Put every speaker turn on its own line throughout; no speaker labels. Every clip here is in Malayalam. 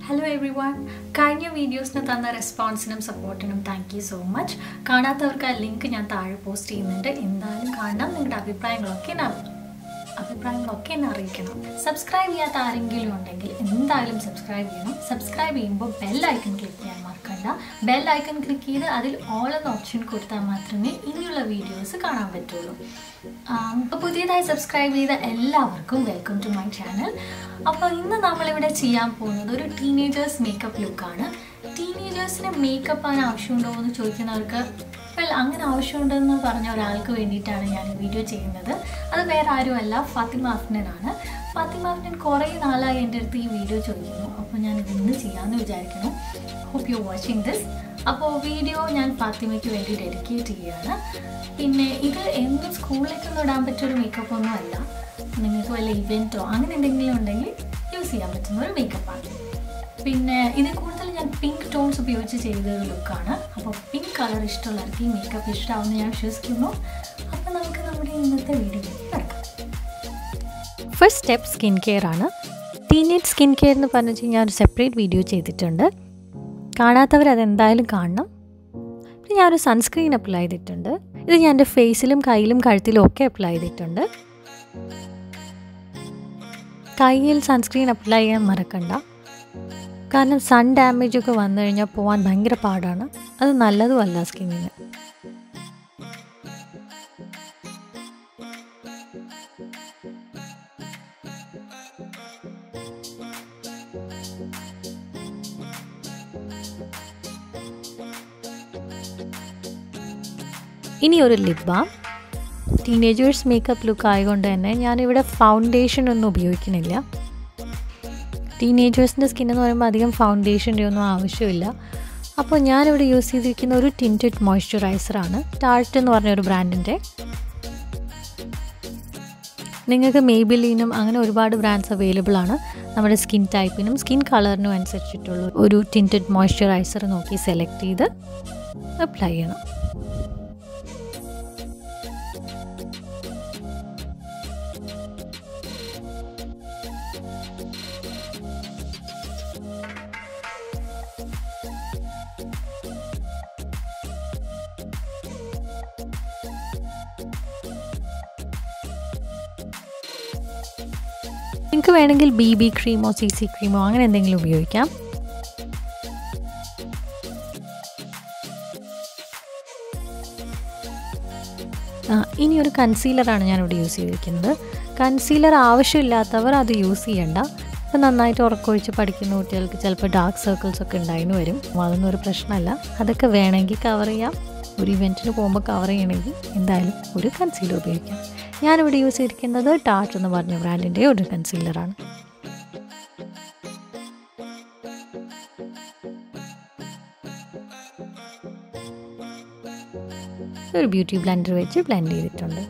ഹലോ എവ്രി വൺ കഴിഞ്ഞ വീഡിയോസിന് തന്ന റെസ്പോൺസിനും സപ്പോർട്ടിനും താങ്ക് യു സോ മച്ച് കാണാത്തവർക്ക് ആ ലിങ്ക് ഞാൻ താഴെ പോസ്റ്റ് ചെയ്യുന്നുണ്ട് എന്തായാലും കാണണം നിങ്ങളുടെ അഭിപ്രായങ്ങളൊക്കെ എന്നെ അഭിപ്രായങ്ങളൊക്കെ എന്നെ അറിയിക്കണം സബ്സ്ക്രൈബ് ചെയ്യാത്ത ആരെങ്കിലും ഉണ്ടെങ്കിൽ എന്തായാലും സബ്സ്ക്രൈബ് ചെയ്യണം സബ്സ്ക്രൈബ് ചെയ്യുമ്പോൾ ബെൽ ഐക്കൺ ക്ലിക്ക് ചെയ്യാൻ മറക്കണ്ട ബെൽ ഐക്കൺ ക്ലിക്ക് ചെയ്ത് അതിൽ ഓൾ എന്ന ഓപ്ഷൻ കൊടുത്താൽ മാത്രമേ ഇനിയുള്ള വീഡിയോസ് കാണാൻ പറ്റുള്ളൂ അപ്പോൾ പുതിയതായി സബ്സ്ക്രൈബ് ചെയ്ത എല്ലാവർക്കും വെൽക്കം ടു മൈ ചാനൽ അപ്പോൾ ഇന്ന് നമ്മളിവിടെ ചെയ്യാൻ പോകുന്നത് ഒരു ടീനേജേഴ്സ് മേക്കപ്പ് ലുക്കാണ് ടീനേജേഴ്സിന് മേക്കപ്പ് ആൻ ആവശ്യമുണ്ടോ എന്ന് ചോദിക്കുന്നവർക്ക് വെൽ അങ്ങനെ ആവശ്യമുണ്ടെന്ന് പറഞ്ഞ ഒരാൾക്ക് വേണ്ടിയിട്ടാണ് ഞാൻ ഈ വീഡിയോ ചെയ്യുന്നത് അത് വേറെ ആരുമല്ല ഫാത്തിമ അഫ്നനാണ് ഫാത്തിമ അഫ്നൻ കുറേ നാളായി എൻ്റെ അടുത്ത് ഈ വീഡിയോ ചോദിക്കുന്നു അപ്പോൾ ഞാൻ ഇത് ഇന്ന് ചെയ്യാമെന്ന് വിചാരിക്കുന്നു ഹോപ്പ് യു വാച്ചിങ് ദിസ് അപ്പോൾ വീഡിയോ ഞാൻ ഫാത്തിമയ്ക്ക് വേണ്ടി ഡെഡിക്കേറ്റ് ചെയ്യുകയാണ് പിന്നെ ഇത് എന്നും സ്കൂളിലേക്കൊന്നും ഇടാൻ പറ്റിയൊരു മേക്കപ്പ് ഒന്നും അല്ല നിങ്ങൾക്ക് വല്ല ഇവൻറ്റോ അങ്ങനെ എന്തെങ്കിലും ഉണ്ടെങ്കിൽ യൂസ് ചെയ്യാൻ പറ്റുന്ന ഒരു മേക്കപ്പാണ് പിന്നെ ഇതിൽ കൂടുതൽ ഞാൻ പിങ്ക് ടോൺസ് ഉപയോഗിച്ച് ചെയ്ത ഒരു ലുക്കാണ് അപ്പോൾ പിങ്ക് കളർ ഇഷ്ടമുള്ളവർക്ക് ഈ മേക്കപ്പ് ഇഷ്ടമാവുമെന്ന് ഞാൻ വിശ്വസിക്കുന്നു അപ്പോൾ നമുക്ക് നമ്മുടെ ഇന്നത്തെ വീഡിയോയിലേക്ക് കിടക്കാം ഫസ്റ്റ് സ്റ്റെപ്പ് സ്കിൻ കെയർ ആണ് ടീനേജ് സ്കിൻ കെയർ എന്ന് പറഞ്ഞു ഞാൻ ഒരു സെപ്പറേറ്റ് വീഡിയോ ചെയ്തിട്ടുണ്ട് കാണാത്തവർ അതെന്തായാലും കാണണം പിന്നെ ഞാനൊരു സൺസ്ക്രീൻ അപ്ലൈ ചെയ്തിട്ടുണ്ട് ഇത് ഞാൻ എൻ്റെ ഫേസിലും കയ്യിലും കഴുത്തിലും ഒക്കെ അപ്ലൈ ചെയ്തിട്ടുണ്ട് കയ്യിൽ സൺസ്ക്രീൻ അപ്ലൈ ചെയ്യാൻ മറക്കണ്ട കാരണം സൺ ഡാമേജ് ഒക്കെ വന്നു കഴിഞ്ഞാൽ പോകാൻ ഭയങ്കര പാടാണ് അത് നല്ലതുമല്ല സ്കിന്നിന് ഇനി ഒരു lip balm teenagers makeup look ആയതുകൊണ്ട് തന്നെ ഞാനിവിടെ ഫൗണ്ടേഷൻ ഒന്നും ഉപയോഗിക്കുന്നില്ല ടീനേജേഴ്സിൻ്റെ സ്കിൻ എന്ന് പറയുമ്പോൾ അധികം ഫൗണ്ടേഷൻ്റെ ഒന്നും ആവശ്യമില്ല അപ്പോൾ ഞാനിവിടെ യൂസ് ചെയ്തിരിക്കുന്ന ഒരു ടിൻറ്റഡ് മോയ്സ്ചറൈസറാണ് ടാർട്ട് എന്ന് പറഞ്ഞ ഒരു ബ്രാൻഡിൻ്റെ നിങ്ങൾക്ക് മേബിലീനും അങ്ങനെ ഒരുപാട് ബ്രാൻഡ്സ് അവൈലബിൾ ആണ് നമ്മുടെ സ്കിൻ ടൈപ്പിനും സ്കിൻ കളറിനും അനുസരിച്ചിട്ടുള്ള ഒരു ടിൻറ്റഡ് മോയ്സ്ചറൈസർ നോക്കി സെലക്ട് ചെയ്ത് അപ്ലൈ ചെയ്യണം നിങ്ങൾക്ക് വേണമെങ്കിൽ ബി ബി ക്രീമോ സി സി ക്രീമോ അങ്ങനെ എന്തെങ്കിലും ഉപയോഗിക്കാം ഇനി ഒരു കൺസീലറാണ് ഞാനിവിടെ യൂസ് ചെയ്തിരിക്കുന്നത് കൺസീലർ ആവശ്യമില്ലാത്തവർ അത് യൂസ് ചെയ്യണ്ട ഇപ്പം നന്നായിട്ട് ഉറക്കൊഴിച്ച് പഠിക്കുന്ന കുട്ടികൾക്ക് ചിലപ്പോൾ ഡാർക്ക് സർക്കിൾസ് ഒക്കെ ഉണ്ടായിന്ന് വരും അതൊന്നും ഒരു പ്രശ്നമല്ല അതൊക്കെ വേണമെങ്കിൽ കവർ ചെയ്യാം ഒരു ഇവൻറ്റിന് പോകുമ്പോൾ കവർ ചെയ്യണമെങ്കിൽ എന്തായാലും ഒരു കൺസീലർ ഉപയോഗിക്കാം ഞാനിവിടെ യൂസ് ചെയ്തിരിക്കുന്നത് ടാർട്ട് എന്ന് പറഞ്ഞ ബ്രാൻഡിൻ്റെ ഒരു കൺസീലറാണ് ഒരു ബ്യൂട്ടി ബ്ലെൻഡർ വെച്ച് ബ്ലെൻഡ് ചെയ്തിട്ടുണ്ട്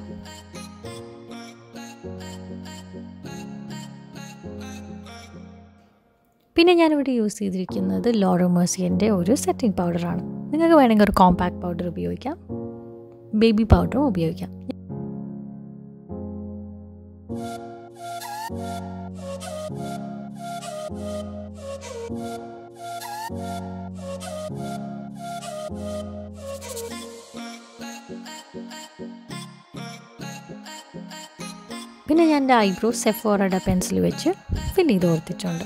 പിന്നെ ഞാനിവിടെ യൂസ് ചെയ്തിരിക്കുന്നത് ലോറോമേഴ്സിയൻ്റെ ഒരു സെറ്റിംഗ് പൗഡറാണ് നിങ്ങൾക്ക് വേണമെങ്കിൽ ഒരു കോമ്പാക്ട് പൗഡർ ഉപയോഗിക്കാം ബേബി പൗഡറും ഉപയോഗിക്കാം പിന്നെ ഞാൻ എൻ്റെ ഐബ്രോ സെഫോറയുടെ പെൻസിൽ വെച്ച് ഫിൽ ചെയ്ത് കൊടുത്തിട്ടുണ്ട്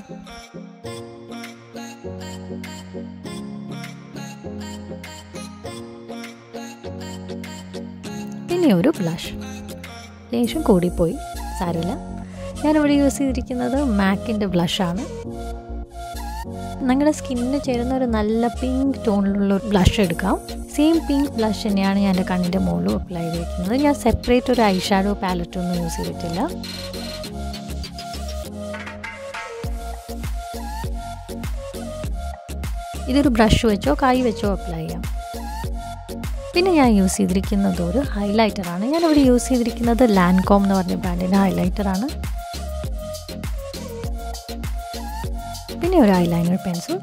പിന്നെ ഒരു ബ്ലഷ് ലേശം കൂടിപ്പോയി സാരമില്ല ഞാനിവിടെ യൂസ് ചെയ്തിരിക്കുന്നത് മാക്കിൻ്റെ ബ്ലഷാണ് നിങ്ങളുടെ സ്കിന്നിന് ചേരുന്ന ഒരു നല്ല പിങ്ക് ടോണിലുള്ള ഒരു ബ്ലഷ് എടുക്കാം സെയിം പിങ്ക് ബ്ലഷ് തന്നെയാണ് ഞാൻ എൻ്റെ കണ്ണിൻ്റെ മുകളിലും അപ്ലൈ ചെയ്തിരിക്കുന്നത് ഞാൻ സെപ്പറേറ്റ് ഒരു ഐ ഷാഡോ പാലറ്റ് ഒന്നും യൂസ് ചെയ്തിട്ടില്ല ഇതൊരു ബ്രഷ് വെച്ചോ കൈ വെച്ചോ അപ്ലൈ ചെയ്യാം പിന്നെ ഞാൻ യൂസ് ചെയ്തിരിക്കുന്നത് ഒരു ഹൈലൈറ്ററാണ് ഞാനിവിടെ യൂസ് ചെയ്തിരിക്കുന്നത് ലാൻകോം എന്ന് പറഞ്ഞ ബ്രാൻഡിൻ്റെ ഹൈലൈറ്ററാണ് പിന്നെ ഒരു ഐലൈനർ പെൻസിൽ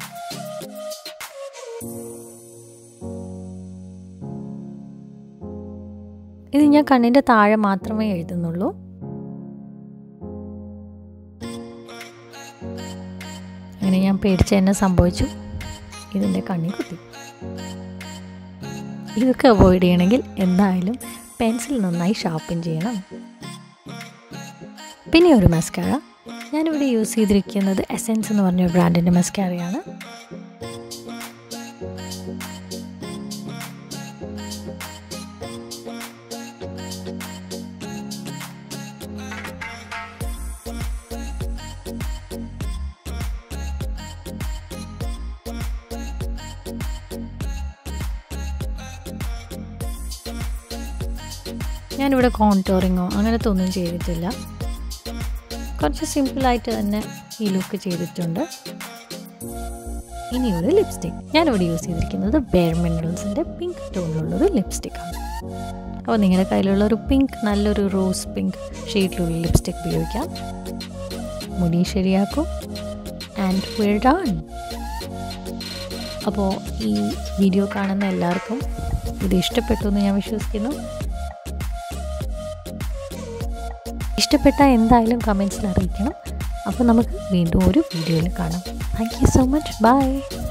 ഇത് ഞാൻ കണ്ണിൻ്റെ താഴെ മാത്രമേ എഴുതുന്നുള്ളൂ അങ്ങനെ ഞാൻ പേടിച്ച് തന്നെ സംഭവിച്ചു ഇതിൻ്റെ കണ്ണി കുത്തി ഇതൊക്കെ അവോയ്ഡ് ചെയ്യണമെങ്കിൽ എന്തായാലും പെൻസിൽ നന്നായി ഷാർപ്പൻ ചെയ്യണം പിന്നെ ഒരു മസ്കാര ഞാനിവിടെ യൂസ് ചെയ്തിരിക്കുന്നത് എസെൻസ് എന്ന് പറഞ്ഞ ബ്രാൻഡിൻ്റെ മസ്കാരയാണ് ഞാനിവിടെ കോൺടോറിങ്ങോ അങ്ങനത്തെ ഒന്നും ചെയ്തിട്ടില്ല കുറച്ച് സിമ്പിളായിട്ട് തന്നെ ഈ ലുക്ക് ചെയ്തിട്ടുണ്ട് ഇനി ഒരു ലിപ്സ്റ്റിക് ഞാനിവിടെ യൂസ് ചെയ്തിരിക്കുന്നത് ബെയർ മിനറൽസിൻ്റെ പിങ്ക് ടോണിലുള്ളൊരു ലിപ്സ്റ്റിക്കാണ് അപ്പോൾ നിങ്ങളുടെ കയ്യിലുള്ള ഒരു പിങ്ക് നല്ലൊരു റോസ് പിങ്ക് ഷെയ്ഡിലുള്ള ലിപ്സ്റ്റിക് ഉപയോഗിക്കാം മുടി ശരിയാക്കും ആൻഡ് വെൽ ഡൺ അപ്പോൾ ഈ വീഡിയോ കാണുന്ന എല്ലാവർക്കും ഇത് ഇഷ്ടപ്പെട്ടു എന്ന് ഞാൻ വിശ്വസിക്കുന്നു ഇഷ്ടപ്പെട്ടാൽ എന്തായാലും കമൻസിൽ അറിയിക്കണം അപ്പോൾ നമുക്ക് വീണ്ടും ഒരു വീഡിയോയിൽ കാണാം thank you so much by